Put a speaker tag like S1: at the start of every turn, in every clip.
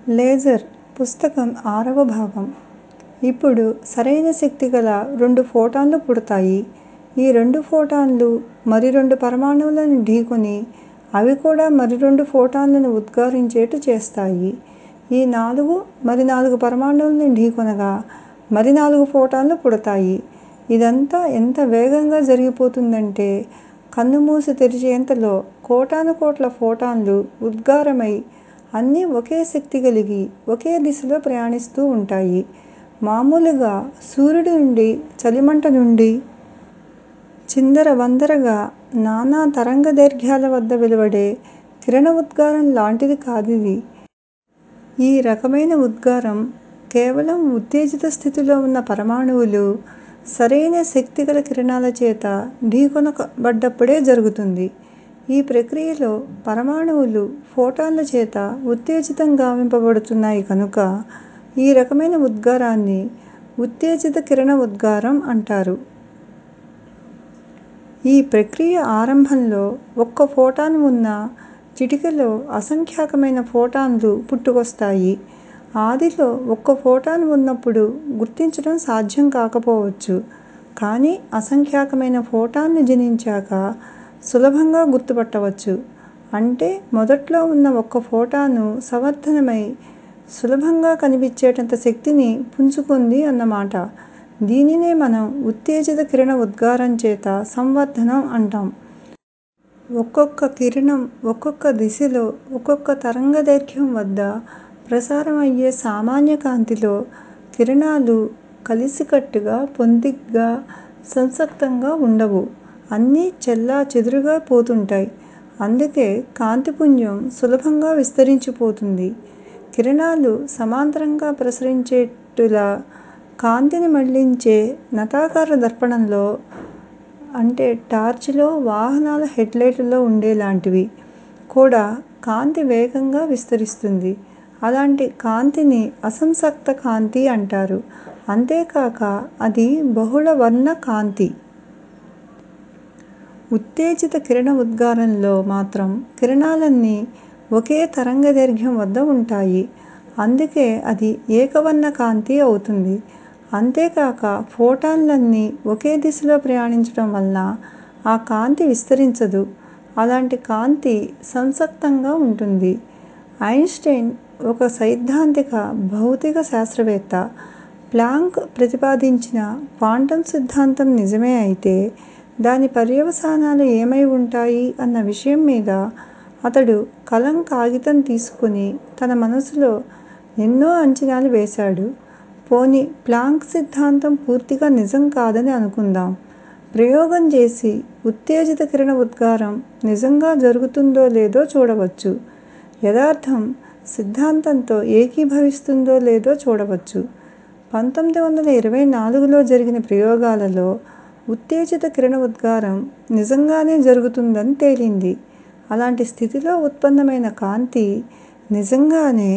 S1: Laser పుస్తకం ఆరవ భాగం ఇప్పుడు సరైన శక్తి గల రెండు ఫోటాన్లు పుడతాయి. ఈ రెండు ఫోటాన్లు మరి రెండు పరమాణువులను ఢీకొని అవి కూడా మరి రెండు ఫోటాన్లను ఉద్గారించేట్టు చేస్తాయి. ఈ నాలుగు మరి నాలుగు పరమాణువుల్ని ఢీకొనగా మరి నాలుగు ఫోటాన్లు పుడతాయి. ఇదంతా ఎంత వేగంగా జరిగిపోతుందంటే కన్నుమూసి తెరిచేంతలో కోటానుకోట్ల ఫోటాన్లు ఉద్గారమై అన్నీ ఒకే శక్తి కలిగి ఒకే దిశలో ప్రయాణిస్తూ ఉంటాయి. మామూలుగా సూర్యుడి నుండి చలిమంట నుండి చిందరవందరగా నానా తరంగదైర్ఘ్యాల వద్ద వెలువడే కిరణ ఉద్గారం లాంటిది కాదిది. ఈ రకమైన ఉద్గారం కేవలం ఉత్తేజిత స్థితిలో ఉన్న పరమాణువులు సరైన శక్తి గల కిరణాల చేత ఢీకొనబడ్డప్పుడే జరుగుతుంది. ఈ ప్రక్రియలో పరమాణువులు ఫోటాన్ల చేత ఉత్తేజితం గావింపబడుతున్నాయి కనుక ఈ రకమైన ఉద్గారాన్ని ఉత్తేజిత కిరణ ఉద్గారం అంటారు. ఈ ప్రక్రియ ఆరంభంలో ఒక్క ఫోటాన్ ఉన్నా చిటికెలో అసంఖ్యాకమైన ఫోటాన్లు పుట్టుకొస్తాయి. ఆదిలో ఒక్క ఫోటాన్ ఉన్నప్పుడు గుర్తించటం సాధ్యం కాకపోవచ్చు. కానీ అసంఖ్యాకమైన ఫోటాన్లు జనించాక సులభంగా గుర్తుపట్టవచ్చు. అంటే మొదట్లో ఉన్న ఒక్క ఫోటాను సంవర్ధనమై సులభంగా కనిపించేటంత శక్తిని పుంజుకుంది అన్నమాట. దీనినే మనం ఉత్తేజిత కిరణ ఉద్గారం చేత సంవర్ధనం అంటాం. ఒక్కొక్క కిరణం ఒక్కొక్క దిశలో ఒక్కొక్క తరంగదైర్ఘ్యం వద్ద ప్రసారం అయ్యే సామాన్య కాంతిలో కిరణాలు కలిసికట్టుగా పొందిగ్గా సంసక్తంగా ఉండవు. అన్నీ చెల్లాచెదురుగా పోతుంటాయి. అందుకే కాంతిపుంజం సులభంగా విస్తరించిపోతుంది. కిరణాలు సమాంతరంగా ప్రసరించేట్టులా కాంతిని మళ్ళించే నతాకార దర్పణంలో అంటే టార్చ్ లో వాహనాల హెడ్ లైట్లలో ఉండేలాంటివి కూడా కాంతి వేగంగా విస్తరిస్తుంది. అలాంటి కాంతిని అసంసక్త కాంతి అంటారు. అంతేకాక అది బహుళ వర్ణ కాంతి. ఉత్తేజిత కిరణ ఉద్గారంలో మాత్రం కిరణాలన్నీ ఒకే తరంగదైర్ఘ్యం వద్ద ఉంటాయి. అందుకే అది ఏకవర్ణ కాంతి అవుతుంది. అంతేకాక ఫోటాన్లన్నీ ఒకే దిశలో ప్రయాణించటం వలన ఆ కాంతి విస్తరించదు. అలాంటి కాంతి సంసక్తంగా ఉంటుంది. ఐన్ స్టీన్ ఒక సైద్ధాంతిక భౌతిక శాస్త్రవేత్త. ప్లాంక్ ప్రతిపాదించిన క్వాంటం సిద్ధాంతం నిజమే అయితే దాని పర్యవసానాలు ఏమై ఉంటాయి అన్న విషయం మీద అతడు కలం కాగితం తీసుకుని తన మనసులో ఎన్నో అంచనాలు వేశాడు. పోనీ ప్లాంక్ సిద్ధాంతం పూర్తిగా నిజం కాదని అనుకుందాం. ప్రయోగం చేసి ఉత్తేజిత కిరణ ఉద్గారం నిజంగా జరుగుతుందో లేదో చూడవచ్చు. యదార్థం సిద్ధాంతంతో ఏకీభవిస్తుందో లేదో చూడవచ్చు. పంతొమ్మిది వందల ఇరవై నాలుగులో జరిగిన ప్రయోగాలలో ఉత్తేజిత కిరణ ఉద్గారం నిజంగానే జరుగుతుందని తేలింది. అలాంటి స్థితిలో ఉత్పన్నమైన కాంతి నిజంగానే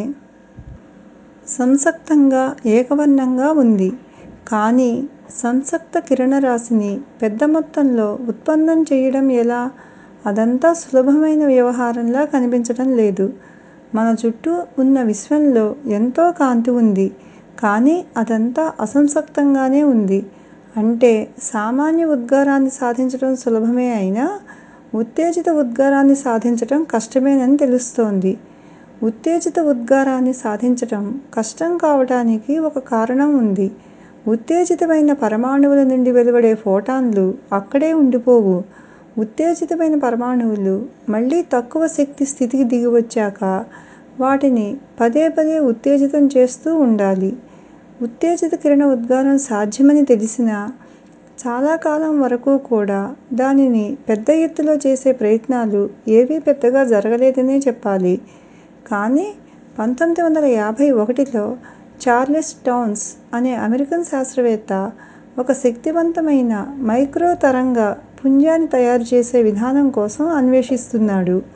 S1: సంసక్తంగా ఏకవర్ణంగా ఉంది. కానీ సంసక్త కిరణరాశిని పెద్ద మొత్తంలో ఉత్పన్నం చెయ్యడం ఎలా? అదంత సులభమైన వ్యవహారంలా కనిపించటం లేదు. మన చుట్టూ ఉన్న విశ్వంలో ఎంతో కాంతి ఉంది. కానీ అదంతా అసంసక్తంగానే ఉంది. అంటే సామాన్య ఉద్గారాన్ని సాధించటం సులభమే అయినా ఉత్తేజిత ఉద్గారాన్ని సాధించటం కష్టమేనని తెలుస్తోంది. ఉత్తేజిత ఉద్గారాన్ని సాధించటం కష్టం కావటానికి ఒక కారణం ఉంది. ఉత్తేజితమైన పరమాణువుల నుండి వెలువడే ఫోటాన్లు అక్కడే ఉండిపోవు. ఉత్తేజితమైన పరమాణువులు మళ్ళీ తక్కువ శక్తి స్థితికి దిగివచ్చాక వాటిని పదే పదే ఉత్తేజితం చేస్తూ ఉండాలి. ఉత్తేజిత కిరణ ఉద్గారం సాధ్యమని తెలిసినా చాలా కాలం వరకూ కూడా దానిని పెద్ద ఎత్తులో చేసే ప్రయత్నాలు ఏవీ పెద్దగా జరగలేదనే చెప్పాలి. కానీ పంతొమ్మిది వందల యాభై ఒకటిలో చార్లెస్ టౌన్స్ అనే అమెరికన్ శాస్త్రవేత్త ఒక శక్తివంతమైన మైక్రో తరంగ పుంజాన్ని తయారుచేసే విధానం కోసం అన్వేషిస్తున్నాడు.